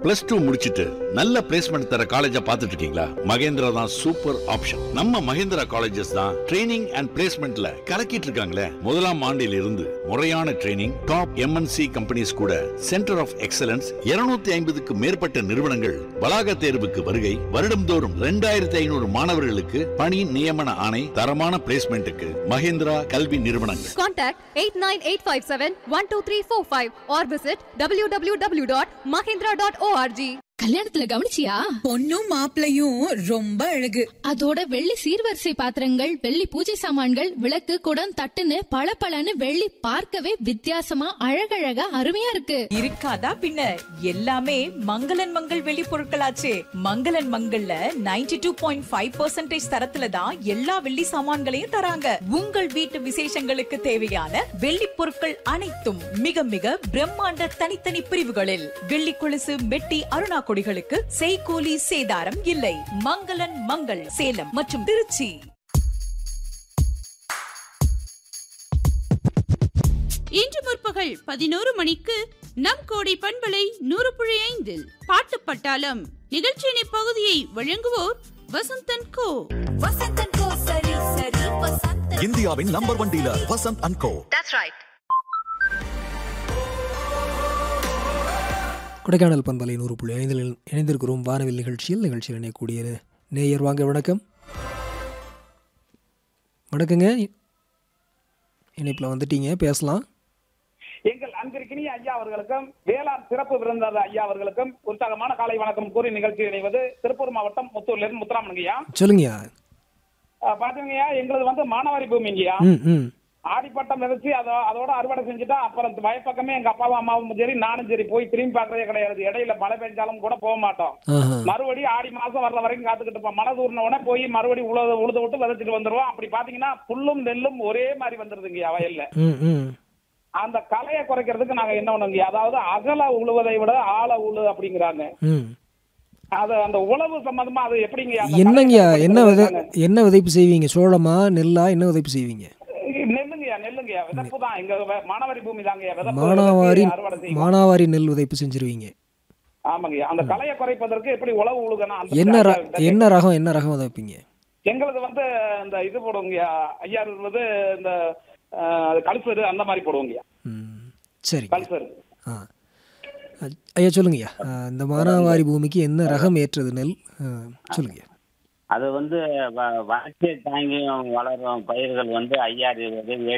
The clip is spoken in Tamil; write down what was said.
பிளஸ் டூ முடிச்சிட்டு நல்ல பிளேஸ்மெண்ட் தர காலேஜா பார்த்துட்டு இருக்கீங்களா மகேந்திரா தான் சூப்பர் ஆப்ஷன் நம்ம மகேந்திரா காலேஜஸ் தான் ட்ரைனிங் அண்ட் பிளேஸ்மெண்ட்ல கலக்கிட்டு இருக்காங்களே முதலாம் ஆண்டில் இருந்து முறையான ட்ரைனிங் டாப் எம்என்சி கம்பெனிஸ் கூட சென்டர் ஆஃப் எக்ஸலன்ஸ் 250 ஐம்பதுக்கு மேற்பட்ட நிறுவனங்கள் வளாக தேர்வுக்கு வருகை வருடம்தோறும் ரெண்டாயிரத்தி ஐநூறு மாணவர்களுக்கு பணி நியமன ஆணை தரமான பிளேஸ்மெண்ட்டுக்கு மகேந்திரா கல்வி நிறுவனங்கள் Contact 89857-12345 or visit www.mahindra.org. கல்யாணத்துல கவனிச்சியா பொண்ணும் மாப்பிளையும் ரொம்ப அழகு அதோட வெள்ளி சீர்வரிசை பாத்திரங்கள் வெள்ளி பூஜை சாமான்கள் விளக்கு குடம் தட்டுன்னு பளபளன்னு வெள்ளி பார்க்கவே வித்தியாசமா அழகழகா அருமையா இருக்கு இருக்காதா பின்ன எல்லாமே மங்களன் மங்கள் வெளி பொருட்களாச்சே மங்களன் மங்கள்ல 92.5% டூ பாயிண்ட் ஃபைவ் தரத்துல தான் எல்லா வெள்ளி சாமான்களையும் தராங்க உங்கள் வீட்டு விசேஷங்களுக்கு தேவையான வெள்ளி பொருட்கள் அனைத்தும் மிக மிக பிரம்மாண்ட தனித்தனி பிரிவுகளில் வெள்ளி கொலுசு மெட்டி அருணா கொடிகளுக்கு செய்கூலி சேதாரம் இல்லை மங்களன் மங்கள் சேலம் மற்றும் திருச்சி இன்று முற்பகல் பதினோரு மணிக்கு நம் கோடை பண்பலை நூறு புள்ளி ஐந்தில் பாட்டு பட்டாளம் நிகழ்ச்சியின் இப்பகுதியை வழங்குவோர் வசந்தன் கோ இந்தியாவின் number one dealer Vasanth and co Kodaikanal பண்பலை நூறு புள்ளி ஐந்தில் இணைந்திருக்கிறோம் வானவில் நிகழ்ச்சியில் நிகழ்ச்சியில் இணையக்கூடிய நேயர் வாங்க வணக்கம் வணக்கங்க இணைப்பில் வந்துட்டீங்க பேசலாம் எங்கள் அன்பிற்கினிய ஐயா அவர்களுக்கும் வேளாண் சிறப்பு விருந்தாளர் ஐயா அவர்களுக்கும் உற்சாகமான காலை வணக்கம் கூறி நிகழ்ச்சி இணைவது திருப்பூர் மாவட்டம் முத்தூர்ல இருந்து முத்துராமனுங்கய்யா சொல்லுங்கய்யா அஹ் பாத்தீங்கய்யா எங்களது வந்து மானவாரி பூமிங்கய்யா ம் ம் ஆடிப்பட்டம் விதைச்சு அதோ அதோட அறுவடை செஞ்சுட்டா அப்புறம் வயப்பக்கமே எங்க அப்பாவும் அம்மாவும் சரி நானும் சரி போய் திரும்பி பார்க்கறதே கிடையாது இடையில மழை பெஞ்சாலும் கூட போக மாட்டோம் ஆஹா மறுபடி ஆடி மாசம் வர்ற வரைக்கும் காத்துக்கிட்டு இருப்போம் மழை தூர்ன உடனே போய் மறுபடி உழுத உழுத விட்டு விதைச்சிட்டு வந்துருவோம் அப்படி பாத்தீங்கன்னா புல்லும் நெல்லும் ஒரே மாதிரி வந்துருதுங்கய்யா வயல்ல ம் ம் அந்த கலையை குறைக்கிறதுக்கு நாங்க என்ன பண்ணுங்க அதாவது அகல உழுவதை விட ஆழ உழு அப்படிங்கிறாங்க ம் அது அந்த உழவு சம்பந்தமா அது எப்படிங்க என்னங்கய்யா என்ன விதை என்ன விதைப்பு செய்வீங்க சோளமா நெல்லா என்ன விதைப்பு செய்வீங்க நெல்லுங்கய்யா நெல்லுங்கய்யா விதப்பு தான் எங்க வ- மானாவாரி பூமி தாங்கய்யா விதப்பு மானாவாரி விதைச்சு அறுவடை செய்வோம் மானாவாரி நெல் விதைப்பு செஞ்சிருவீங்க ஆமாங்கய்யா அந்த கலையை குறைப்பதற்கு எப்படி உழவு உழுகணும் அந்த என்ன ர விதை- என்ன ரகம் என்ன ரகம் விதைப்பீங்க எங்களுக்கு வந்து இந்த இது போடுவோங்கய்யா ஐயா இருபது இந்த அஹ், கல்சரு அந்த மாதிரி போடுவோங்கய்யா ம் சரிங்க கல்சரு ஆ அ- ஐயா சொல்லுங்கய்யா ஆ, இந்த மானாவாரி பூமிக்கு என்ன ரகம் ஏற்றது நெல் ஆ, சொல்லுங்கய்யா அது வந்து வ- வறட்சியை தாங்கியும் வளரும் பயிர்கள் வந்து ஐயாறு இருபது